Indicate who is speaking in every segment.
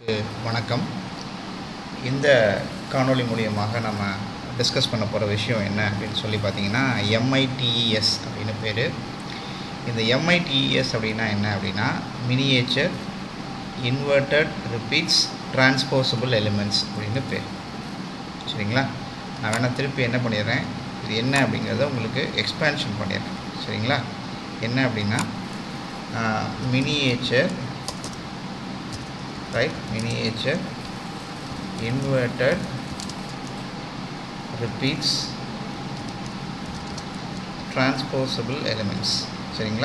Speaker 1: அனைவருக்கு வணக்கம் இந்த காணொளி மூலியமாக நம்ம டிஸ்கஸ் பண்ண போகிற விஷயம் என்ன அப்படின்னு சொல்லி பார்த்தீங்கன்னா எம்ஐடிஇஎஸ் அப்படின்னு பேர் இந்த எம்ஐடிஇஎஸ் அப்படின்னா என்ன அப்படின்னா miniature inverted repeats transposable elements அப்படின்னு பேர் சரிங்களா நான் வேணால் திருப்பி என்ன பண்ணிடுறேன் இது என்ன அப்படிங்கிறத உங்களுக்கு எக்ஸ்பேன்ஷன் பண்ணிடுறேன் சரிங்களா என்ன அப்படின்னா miniature right miniature inverted repeats transposable elements சரிங்களா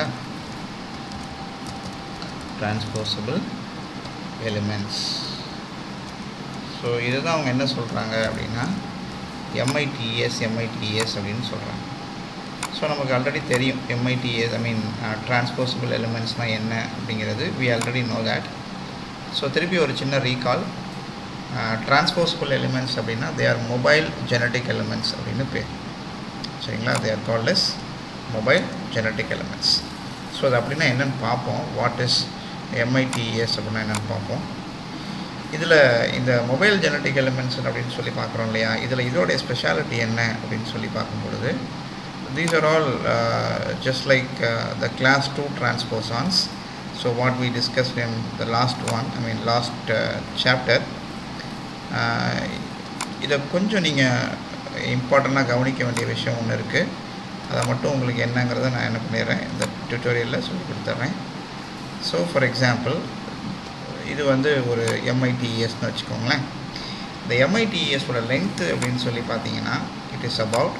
Speaker 1: transposable elements ஸோ இதுதான் அவங்க என்ன சொல்கிறாங்க அப்படின்னா எம்ஐடிஎஸ் எம்ஐடிஎஸ் அப்படின்னு சொல்கிறாங்க ஸோ நமக்கு ஆல்ரெடி தெரியும் எம்ஐடிஎஸ் ஐ மீன் டிரான்ஸ்போசபிள் எலிமெண்ட்ஸ்னால் என்ன அப்படிங்கிறது we already know that so திருப்பி ஒரு சின்ன ரீகால் டிரான்ஸ்போசபிள் எலிமெண்ட்ஸ் அப்படின்னா they are mobile genetic elements அப்படின்னு பேர் சரிங்களா they are called as mobile genetic elements so அது அப்படின்னா என்னென்னு பார்ப்போம் வாட் இஸ் எம்ஐடிஎஸ் அப்படின்னா என்னென்னு பார்ப்போம் இதில் இந்த மொபைல் ஜெனட்டிக் எலிமெண்ட்ஸ் அப்படின்னு சொல்லி பார்க்குறோம் இல்லையா இதில் இதோடைய ஸ்பெஷாலிட்டி என்ன அப்படின்னு சொல்லி பார்க்கும் பொழுது these are all just like the class two transposons so what we discussed in the last one i mean last uh, chapter இதை கொஞ்சம் நீங்கள் இம்பார்ட்டண்ட்டாக கவனிக்க வேண்டிய விஷயம் ஒன்று இருக்குது அதை மட்டும் உங்களுக்கு என்னங்கிறத நான் என்ன பண்ணிடுறேன் இந்த டியூட்டோரியலில் சொல்லி கொடுத்துட்றேன் ஸோ ஃபார் எக்ஸாம்பிள் இது வந்து ஒரு எம்ஐடிஇஎஸ்னு வச்சுக்கோங்களேன் இந்த எம்ஐடிஇஎஸோட லென்த்து அப்படின்னு சொல்லி பார்த்தீங்கன்னா it is about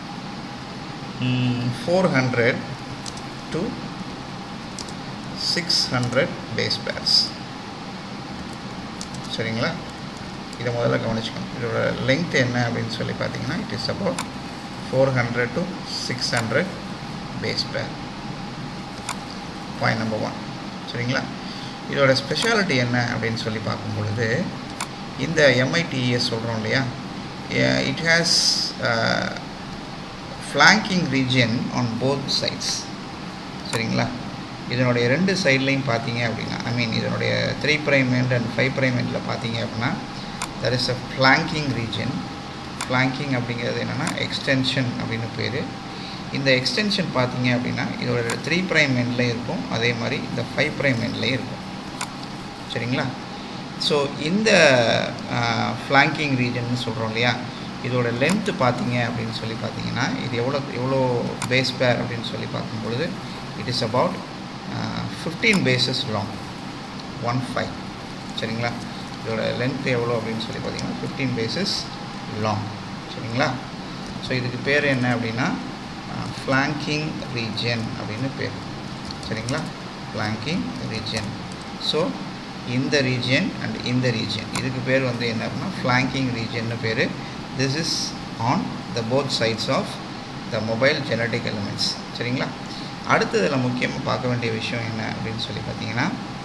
Speaker 1: four hundred to six hundred base pairs சரிங்களா இதை முதல்ல கவனிச்சுக்கணும் இதோட லெங்க் என்ன அப்படின்னு சொல்லி பார்த்தீங்கன்னா it is about four hundred to six hundred base pair point number one சரிங்களா இதோட ஸ்பெஷாலிட்டி என்ன அப்படின்னு சொல்லி பார்க்கும் பொழுது இந்த எம்ஐடிஎஸ் சொல்கிறோம் இல்லையா it has flanking region on both sides சரிங்களா இதனுடைய ரெண்டு சைட்லையும் பார்த்தீங்க அப்படின்னா ஐ மீன் இதனுடைய three prime end and five prime எண்டில் பார்த்தீங்க அப்படின்னா தர் இஸ் அ ஃப்ளாங்கிங் ரீஜன் ஃப்ளாங்கிங் அப்படிங்கிறது என்னென்னா எக்ஸ்டென்ஷன் அப்படின்னு பேர் இந்த எக்ஸ்டென்ஷன் பார்த்தீங்க அப்படின்னா இதோட த்ரீ ப்ரைம் எண்ட்லேயும் இருக்கும் அதே மாதிரி இந்த ஃபைவ் ப்ரைம் எண்ட்லேயும் இருக்கும் சரிங்களா ஸோ இந்த ஃப்ளாங்கிங் ரீஜன் சொல்கிறோம் இல்லையா இதோட லென்த்து பார்த்தீங்க அப்படின்னு சொல்லி பார்த்தீங்கன்னா இது எவ்வளோ எவ்வளோ பேஸ் பேர் அப்படின்னு சொல்லி பார்க்கும்பொழுது it is about fifteen bases long one five சரிங்களா இதோட லென்த் எவ்வளோ அப்படின்னு சொல்லி பார்த்தீங்கன்னா ஃபிஃப்டீன் பேசஸ் லாங் சரிங்களா ஸோ இதுக்கு பேர் என்ன அப்படின்னா ஃப்ளாங்கிங் ரீஜன் அப்படின்னு பேர் சரிங்களா ஃப்ளாங்கிங் ரீஜன் ஸோ இந்த ரீஜன் அண்ட் இந்த ரீஜன் இதுக்கு பேர் வந்து என்ன அப்படின்னா ஃப்ளாங்கிங் ரீஜன்னு பேர் this is on the both sides of the mobile genetic elements சரிங்களா அடுத்ததில் முக்கியமாக பார்க்க வேண்டிய விஷயம் என்ன அப்படின்னு சொல்லி பார்த்தீங்கன்னா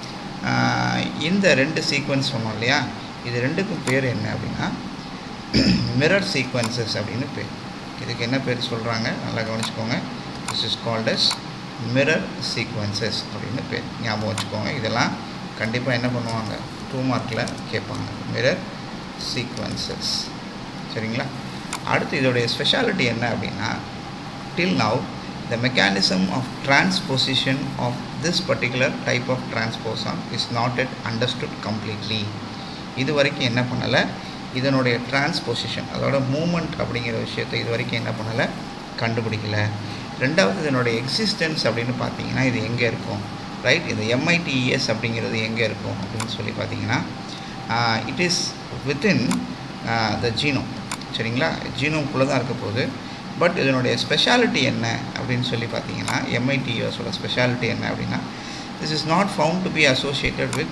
Speaker 1: இந்த ரெண்டு சீக்வன்ஸ் சொன்னோம் இல்லையா இது ரெண்டுக்கும் பேர் என்ன அப்படின்னா மிரர் சீக்வன்சஸ் அப்படின்னு பேர் இதுக்கு என்ன பேர் சொல்கிறாங்க நல்லா கவனிச்சுக்கோங்க this is called as mirror sequences அப்படின்னு பேர் ஞாபகம் வச்சுக்கோங்க இதெல்லாம் கண்டிப்பாக என்ன பண்ணுவாங்க டூ மார்க்கில் கேட்பாங்க மிரர் சீக்வன்சஸ் சரிங்களா அடுத்து இதோடைய ஸ்பெஷாலிட்டி என்ன அப்படின்னா till now the mechanism of transposition of this particular type of transposon is not yet understood completely இது வரைக்கும் என்ன பண்ணலை இதனுடைய டிரான்ஸ்பொசிஷன் அதோட மூமெண்ட் அப்படிங்கிற விஷயத்தை இது வரைக்கும் என்ன பண்ணலை கண்டுபிடிக்கல ரெண்டாவது இதனுடைய எக்ஸிஸ்டன்ஸ் அப்படின்னு பார்த்தீங்கன்னா இது எங்கே இருக்கும் ரைட் இந்த எம்ஐடிஇஎஸ் அப்படிங்கிறது எங்கே இருக்கும் அப்படின்னு சொல்லி பார்த்தீங்கன்னா it is within the genome சரிங்களா ஜீனோம்குள்ளே தான் இருக்க போகுது பட் இதனுடைய ஸ்பெஷாலிட்டி என்ன அப்படின்னு சொல்லி பார்த்தீங்கன்னா எம்ஐடிஎஸோட ஸ்பெஷாலிட்டி என்ன அப்படின்னா this is not found to be associated with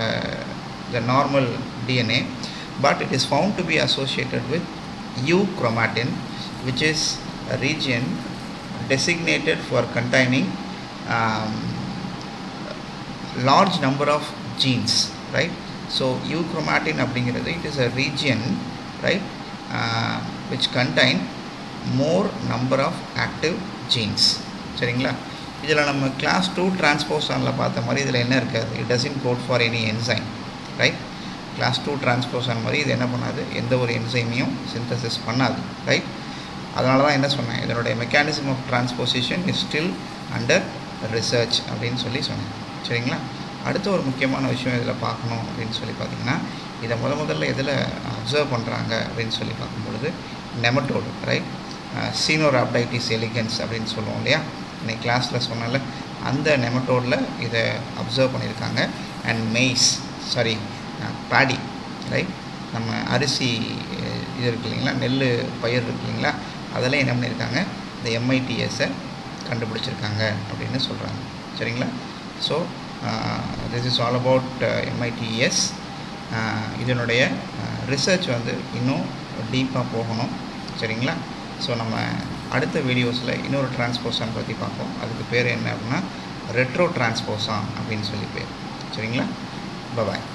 Speaker 1: the normal DNA but it is found to be associated with euchromatin which is a region designated for containing um, large number of genes right so euchromatin அப்படிங்கிறது it is a region right uh, which contain more number of active genes சரிங்களா இதில் நம்ம class two டிரான்ஸ்போசானில் பார்த்த மாதிரி இதில் என்ன இருக்காது it doesn't code for any enzyme right class two transposon மாதிரி இது என்ன பண்ணாது எந்த ஒரு என்சைமையும் சிந்தசிஸ் பண்ணாது ரைட் அதனால தான் என்ன சொன்னேன் இதனுடைய mechanism of transposition is still under research அப்படின்னு சொல்லி சொன்னேன் சரிங்களா அடுத்த ஒரு முக்கியமான விஷயம் இதில் பார்க்கணும் அப்படின்னு சொல்லி பார்த்தீங்கன்னா இதை முத முதல்ல எதில் அப்சர்வ் பண்ணுறாங்க அப்படின்னு சொல்லி பார்க்கும்பொழுது நெமட்டோடு ரைட் சீனோராப்டைட்டிஸ் எலிகன்ஸ் அப்படின்னு சொல்லுவோம் இல்லையா இன்னைக்கு கிளாஸில் சொன்னால அந்த நெமட்டோடில் இதை அப்சர்வ் பண்ணியிருக்காங்க and maize sorry paddy right நம்ம அரிசி இது இருக்கு இல்லைங்களா நெல் பயிர் இருக்கு இல்லைங்களா அதெல்லாம் என்ன பண்ணியிருக்காங்க இந்த எம்ஐடிஎஸை கண்டுபிடிச்சிருக்காங்க அப்படின்னு சொல்கிறாங்க சரிங்களா so this is all about MITEs இதனுடைய ரிசர்ச் வந்து இன்னும் டீப்பாக போகணும் சரிங்களா ஸோ நம்ம அடுத்த வீடியோஸில் இன்னொரு டிரான்ஸ்போசான் பற்றி பார்ப்போம் அதுக்கு பேர் என்ன அப்படின்னா ரெட்ரோ டிரான்ஸ்போசான் அப்படின்னு சொல்லி பேர் சரிங்களா பாய்